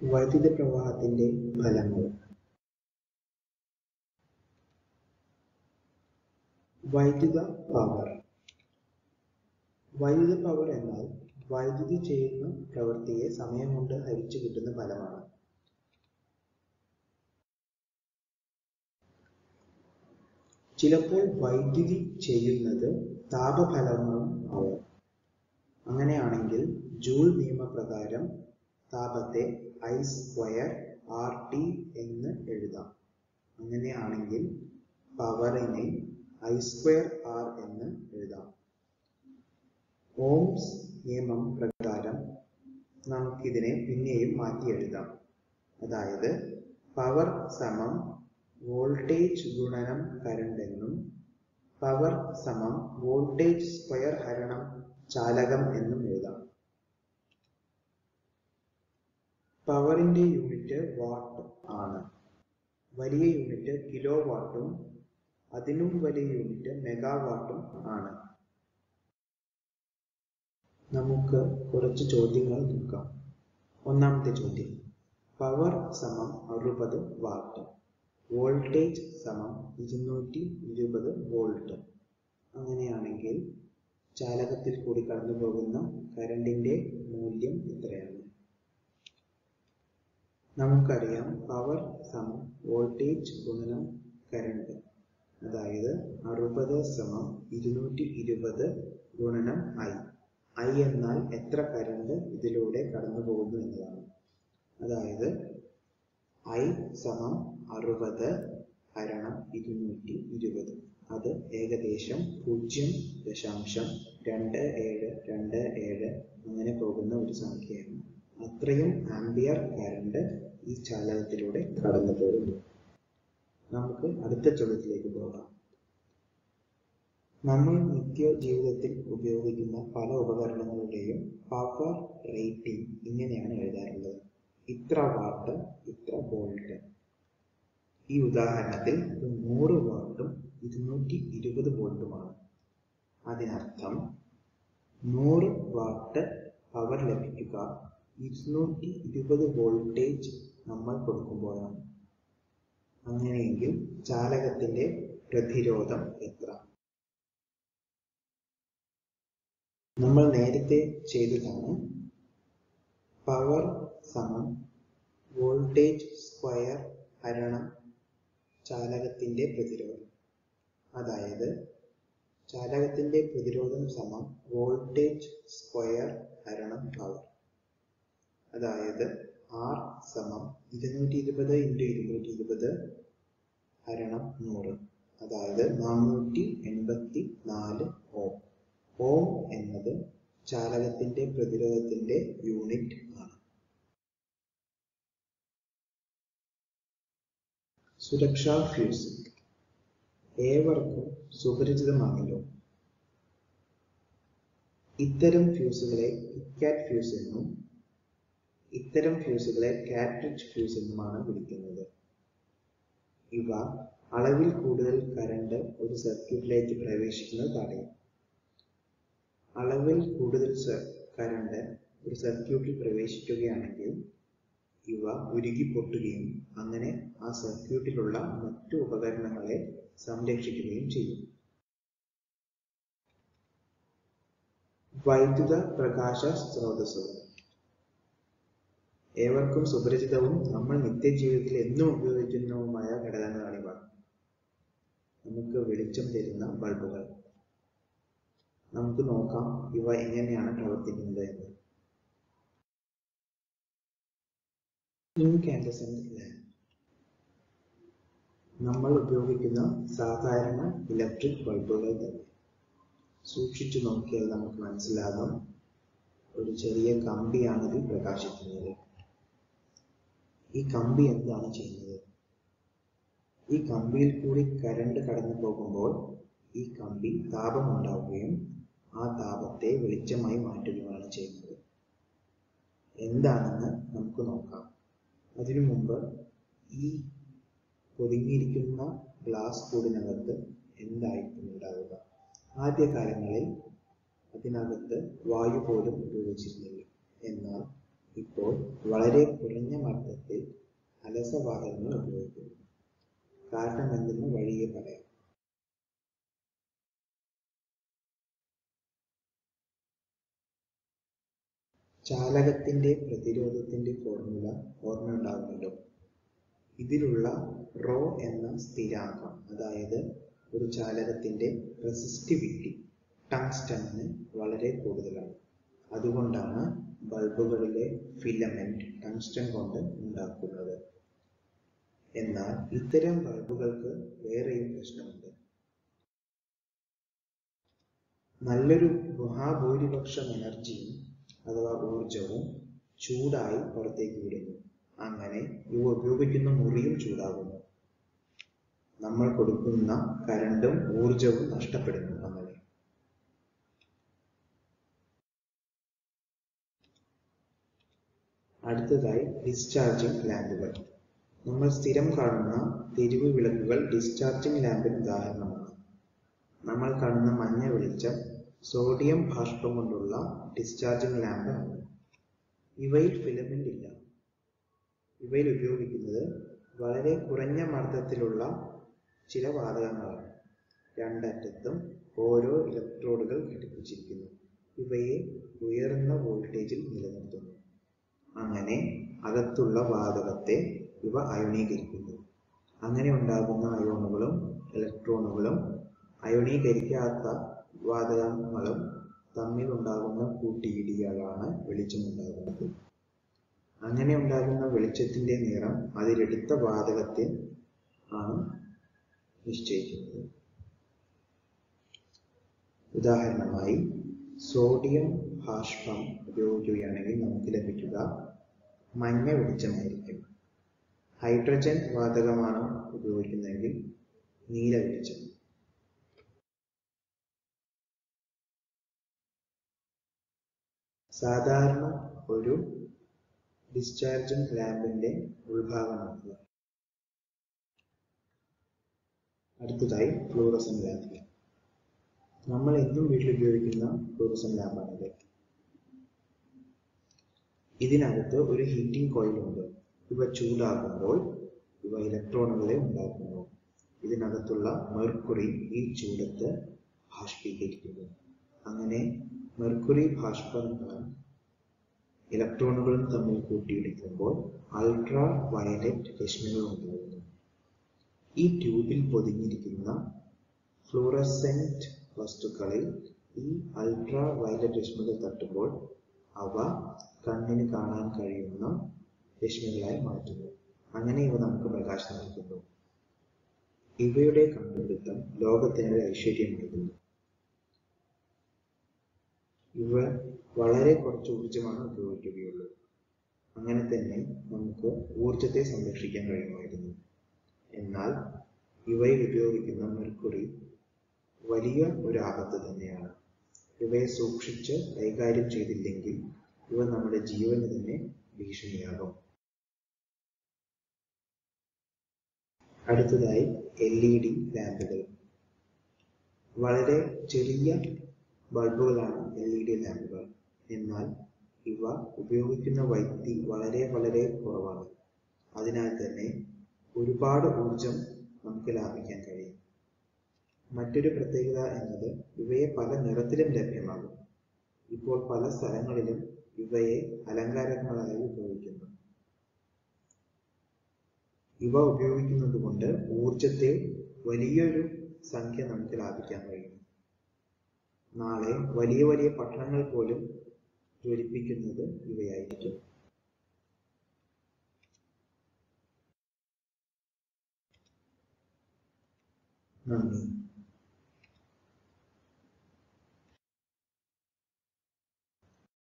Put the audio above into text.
വൈദ്യുത പ്രവാഹത്തിന്റെ ഫലങ്ങൾ വൈദ്യുത പവർ വൈദ്യുത പവർ എന്നാൽ വൈദ്യുതി ചെയ്യുന്ന പ്രവൃത്തിയെ സമയം കൊണ്ട് ഹരിച്ചു കിട്ടുന്ന ഫലമാണ് ചിലപ്പോൾ വൈദ്യുതി ചെയ്യുന്നത് താപഫലങ്ങളും ആവാം അങ്ങനെയാണെങ്കിൽ ജൂൾ നിയമപ്രകാരം താപത്തെ ഐ സ്ക്വയർ ആർ ടി എന്ന് എഴുതാം അങ്ങനെയാണെങ്കിൽ പവറിനെ ഐ സ്ക്വയർ ആർ എന്ന് എഴുതാം ഓംസ് നിയമം പ്രകാരം നമുക്കിതിനെ പിന്നെയും മാറ്റി എഴുതാം അതായത് പവർ സമം വോൾട്ടേജ് ഗുണനം കറണ്ട് എന്നും പവർ സമം വോൾട്ടേജ് സ്ക്വയർ ഹരണം ചാലകം എന്നും എഴുതാം പവറിന്റെ യൂണിറ്റ് വാട്ട് ആണ് വലിയ യൂണിറ്റ് കിലോ വാട്ടും അതിനും വലിയ യൂണിറ്റ് മെഗാവാട്ടും ആണ് നമുക്ക് കുറച്ച് ചോദ്യങ്ങൾ നോക്കാം ഒന്നാമത്തെ ചോദ്യം പവർ സമം അറുപത് വാട്ട് വോൾട്ടേജ് സമം ഇരുന്നൂറ്റി ഇരുപത് വോൾട്ട് അങ്ങനെയാണെങ്കിൽ ചാലകത്തിൽ കൂടി കടന്നു പോകുന്ന കറണ്ടിന്റെ മൂല്യം എത്രയാണ് നമുക്കറിയാം പവർ സമം വോൾട്ടേജ് ഗുണനം കറണ്ട് അതായത് അറുപത് സമം ഇരുന്നൂറ്റി ഇരുപത് ഗുണനം ഐ ഐ എന്നാൽ എത്ര കറണ്ട് ഇതിലൂടെ കടന്നു പോകുന്നു എന്നതാണ് അതായത് ഐ സമം അറുപത് ഹരണം ഇരുന്നൂറ്റി ഇരുപത് അത് ഏകദേശം പൂജ്യം ദശാംശം രണ്ട് ഏഴ് രണ്ട് ഏഴ് അങ്ങനെ പോകുന്ന ഒരു സംഖ്യയാണ് അത്രയും ആംബിയർ കറണ്ട് ഈ ചാലകത്തിലൂടെ കടന്നു പോകുന്നു നമുക്ക് അടുത്ത ചോദ്യത്തിലേക്ക് പോകാം നമ്മൾ നിത്യ ജീവിതത്തിൽ ഉപയോഗിക്കുന്ന പല ഉപകരണങ്ങളുടെയും പവർ റേറ്റിംഗ് ഇങ്ങനെയാണ് എഴുതാറുള്ളത് ഇത്ര വാട്ട് ഇത്ര വോൾട്ട് ഈ ഉദാഹരണത്തിൽ ഇത് നൂറ് വാട്ടും ഇരുന്നൂറ്റി ഇരുപത് വോൾട്ടുമാണ് അതിനർത്ഥം നൂറ് വാട്ട് പവർ ലഭിക്കുക ഇരുന്നൂറ്റി ഇരുപത് വോൾട്ടേജ് നമ്മൾ കൊടുക്കുമ്പോഴാണ് അങ്ങനെയെങ്കിൽ ചാലകത്തിന്റെ പ്രതിരോധം എത്ര നമ്മൾ നേരത്തെ ചെയ്തതാണ് പവർ സമം വോൾട്ടേജ് സ്ക്വയർ ഹരണം ചാലകത്തിന്റെ പ്രതിരോധം അതായത് ചാലകത്തിന്റെ പ്രതിരോധം സമം വോൾട്ടേജ് സ്ക്വയർ ഹരണം പവർ അതായത് ആർ സമം ഇരുന്നൂറ്റി ഇരുപത് ഇൻറ്റു ഇരുന്നൂറ്റി ഇരുപത് ഹരണം നൂറ് അതായത് നാനൂറ്റി എൺപത്തി നാല് ഓം ഓം എന്നത് ചാലകത്തിന്റെ പ്രതിരോധത്തിന്റെ യൂണിറ്റ് ആണ് സുരക്ഷാ ഫ്യൂസ് ഏവർക്കും സുപരിചിതമാണല്ലോ ഇത്തരം ഫ്യൂസുകളെ കിറ്റ്കാറ്റ് ഫ്യൂസ് എന്നും ഇത്തരം ഫ്യൂസുകളെ കാട്രിഡ്ജ് ഫ്യൂസ് എന്നുമാണ് വിളിക്കുന്നത് ഇവ അളവിൽ കൂടുതൽ കറണ്ട് ഒരു സർക്യൂട്ടിലേക്ക് പ്രവേശിക്കുന്നത് തടയും അളവിൽ കൂടുതൽ കറണ്ട് ഒരു സർക്യൂട്ടിൽ പ്രവേശിക്കുകയാണെങ്കിൽ ഇവ ഉരുകി പൊട്ടുകയും അങ്ങനെ ആ സർക്യൂട്ടിലുള്ള മറ്റു ഉപകരണങ്ങളെ സംരക്ഷിക്കുകയും ചെയ്യും വൈദ്യുത പ്രകാശ സ്രോതസ്സുകൾ ഏവർക്കും സുപരിചിതവും നമ്മൾ നിത്യജീവിതത്തിൽ എന്നും ഉപയോഗിക്കുന്നതുമായ ഘടകങ്ങളാണിവ നമുക്ക് വെളിച്ചം തരുന്ന ബൾബുകൾ നമുക്ക് നോക്കാം ഇവ എങ്ങനെയാണ് പ്രവർത്തിക്കുന്നത് എന്ന് ഇൻകാൻഡസെന്റ് ലാമ്പ് നമ്മൾ ഉപയോഗിക്കുന്ന സാധാരണ ഇലക്ട്രിക് ബൾബുകൾ തന്നെ സൂക്ഷിച്ചു നോക്കിയാൽ നമുക്ക് മനസ്സിലാകും ഒരു ചെറിയ കമ്പിയാണ് ഇതിൽ പ്രകാശിക്കുന്നത് ഈ കമ്പി എന്താണ് ചെയ്യുന്നത് ഈ കമ്പിയിൽ കൂടി കരണ്ട് കടന്നു പോകുമ്പോൾ ഈ കമ്പി താപമുണ്ടാവുകയും ആ താപത്തെ വെളിച്ചമായി മാറ്റുകയുമാണ് ചെയ്യുന്നത് എന്താണെന്ന് നമുക്ക് നോക്കാം അതിനു മുമ്പ് ഈ പൊതിഞ്ഞിരിക്കുന്ന ഗ്ലാസ് കൂടിനകത്ത് എന്തായിരിക്കും ഉണ്ടാവുക ആദ്യകാലങ്ങളിൽ അതിനകത്ത് വായു പോലും ഉപയോഗിച്ചിരുന്നില്ല എന്നാൽ ഇപ്പോൾ വളരെ കുറഞ്ഞ മർദ്ദത്തിൽ അലസവാതകങ്ങൾ ഉപയോഗിക്കുന്നു കാരണം എന്തെന്ന് വഴിയെ പറയാം ചാലകത്തിന്റെ പ്രതിരോധത്തിന്റെ ഫോർമുല ഓർമ്മയുണ്ടാകുമല്ലോ ഇതിലുള്ള റോ എന്ന സ്ഥിരാങ്കം അതായത് ഒരു ചാലകത്തിന്റെ റെസിസ്റ്റിവിറ്റി ടങ്സ്റ്റണിന് വളരെ കൂടുതലാണ് അതുകൊണ്ടാണ് ബൾബുകളിലെ ഫിലമെന്റ് ടങ്സ്റ്റൺ കൊണ്ട് ഉണ്ടാക്കുന്നത് എന്നാൽ ഇത്തരം ബൾബുകൾക്ക് വേറെയും പ്രശ്നമുണ്ട് നല്ലൊരു മഹാഭൂരിപക്ഷം എനർജിയും അഥവാ ഊർജവും ചൂടായി പുറത്തേക്ക് വിടുന്നു അങ്ങനെ ഇവ ഉപയോഗിക്കുന്ന മുറിയും ചൂടാകുന്നു നമ്മൾ കൊടുക്കുന്ന കരണ്ടും ഊർജവും നഷ്ടപ്പെടുന്നു അങ്ങനെ അടുത്തതായി ഡിസ്ചാർജിംഗ് ലാമ്പുകൾ നമ്മൾ സ്ഥിരം കാണുന്ന തെരുവ് വിളക്കുകൾ ഡിസ്ചാർജിംഗ് ലാമ്പിന് ഉദാഹരണമാണ് നമ്മൾ കാണുന്ന മഞ്ഞ വെളിച്ചം സോഡിയം ബാഷ്പം കൊണ്ടുള്ള ഡിസ്ചാർജിംഗ് ലാമ്പ് ആണ് ഇവയിൽ ഫിലമെന്റ് ഇല്ല ഇവയിൽ ഉപയോഗിക്കുന്നത് വളരെ കുറഞ്ഞ മർദ്ദത്തിലുള്ള ചില വാതകങ്ങളാണ് രണ്ടറ്റത്തും ഓരോ ഇലക്ട്രോഡുകൾ ഘടിപ്പിച്ചിരിക്കുന്നു ഇവയെ ഉയർന്ന വോൾട്ടേജിൽ നിലനിർത്തുന്നു അങ്ങനെ അകത്തുള്ള വാതകത്തെ ഇവ അയോണീകരിക്കുന്നു അങ്ങനെ ഉണ്ടാകുന്ന അയോണുകളും ഇലക്ട്രോണുകളും അയോണീകരിക്കാത്ത വാതകങ്ങളും തമ്മിൽ ഉണ്ടാകുന്ന കൂട്ടിയിടികളാണ് വെളിച്ചമുണ്ടാകുന്നത് അങ്ങനെ ഉണ്ടാകുന്ന വെളിച്ചത്തിന്റെ നിറം അതിലെടുത്ത വാതകത്തിൽ ആണ് നിശ്ചയിക്കുന്നത് ഉദാഹരണമായി സോഡിയം ബാഷ്പം ഉപയോഗിക്കുകയാണെങ്കിൽ നമുക്ക് ലഭിക്കുക മഞ്ഞ വെളിച്ചമായിരിക്കും ഹൈഡ്രജൻ വാതകമാണ് ഉപയോഗിക്കുന്നതെങ്കിൽ നീല വെളിച്ചം സാധാരണ ഒരു ഡിസ്ചാർജിംഗ് ലാമ്പിന്റെ ഉൾഭാഗം നോക്കുക അടുത്തതായി ഫ്ലൂറസൻ ലാമ്പ് നമ്മൾ എന്നും വീട്ടിൽ ഉപയോഗിക്കുന്ന ഫ്ലൂറസൻ ലാമ്പാണിത് ഇതിനകത്ത് ഒരു ഹീറ്റിംഗ് കോയിൽ ഉണ്ട് ഇവ ചൂടാകുമ്പോൾ ഇവ ഇലക്ട്രോണുകളെ ഉണ്ടാക്കുന്നു ഇതിനകത്തുള്ള മെർക്കുറി ഈ ചൂടത്ത് ബാഷ്പീകരിക്കുന്നു അങ്ങനെ മെർക്കുറി ബാഷ്പങ്ങളും ഇലക്ട്രോണുകളും തമ്മിൽ കൂട്ടിയിടിക്കുമ്പോൾ അൾട്രാ വയലറ്റ് രശ്മികൾ ഉണ്ടാകുന്നു ഈ ട്യൂബിൽ പൊതിഞ്ഞിരിക്കുന്ന ഫ്ലൂറസെന്റ് വസ്തുക്കളിൽ ഈ അൾട്രാ വയലറ്റ് രശ്മികൾ തട്ടുമ്പോൾ അവ കണ്ണിന് കാണാൻ കഴിയുന്ന രശ്മികളായി മാറ്റുന്നു അങ്ങനെ ഇവ നമുക്ക് പ്രകാശം നൽകുന്നു ഇവയുടെ കണ്ടുപിടുത്തം ലോകത്തിന് ഒരു ഐശ്വര്യം നൽകുന്നു ഇവ വളരെ കുറച്ച് ഊർജമാണ് ഉപയോഗിക്കുകയുള്ളൂ അങ്ങനെ തന്നെ നമുക്ക് ഊർജത്തെ സംരക്ഷിക്കാൻ കഴിയുമായിരുന്നു എന്നാൽ ഇവയിൽ ഉപയോഗിക്കുന്ന മെർക്കുറി വലിയ ഒരു ആപത്ത് തന്നെയാണ് ഇവയെ സൂക്ഷിച്ച് കൈകാര്യം ചെയ്തില്ലെങ്കിൽ ഇവ നമ്മുടെ ജീവന് തന്നെ ഭീഷണിയാകും അടുത്തതായി എൽ ഇ ഡി ലാമ്പുകൾ വളരെ ചെറിയ ബൾബുകളാണ് എൽ ഇ ഡി ലാമ്പുകൾ എന്നാൽ ഇവ ഉപയോഗിക്കുന്ന വൈദ്യുതി വളരെ വളരെ കുറവാണ് അതിനാൽ തന്നെ ഒരുപാട് ഊർജം നമുക്ക് ലാഭിക്കാൻ കഴിയും മറ്റൊരു പ്രത്യേകത എന്നത് ഇവയെ പല നിറത്തിലും ലഭ്യമാകും ഇപ്പോൾ പല സ്ഥലങ്ങളിലും ഇവയെ അലങ്കാരങ്ങളായി ഉപയോഗിക്കുന്നു ഇവ ഉപയോഗിക്കുന്നത് കൊണ്ട് ഊർജത്തെ വലിയൊരു സംഖ്യ നമുക്ക് ലാഭിക്കാൻ കഴിയും നാളെ വലിയ വലിയ പട്ടണങ്ങൾ പോലും ജ്വലിപ്പിക്കുന്നത് ഇവയായിരിക്കും നന്ദി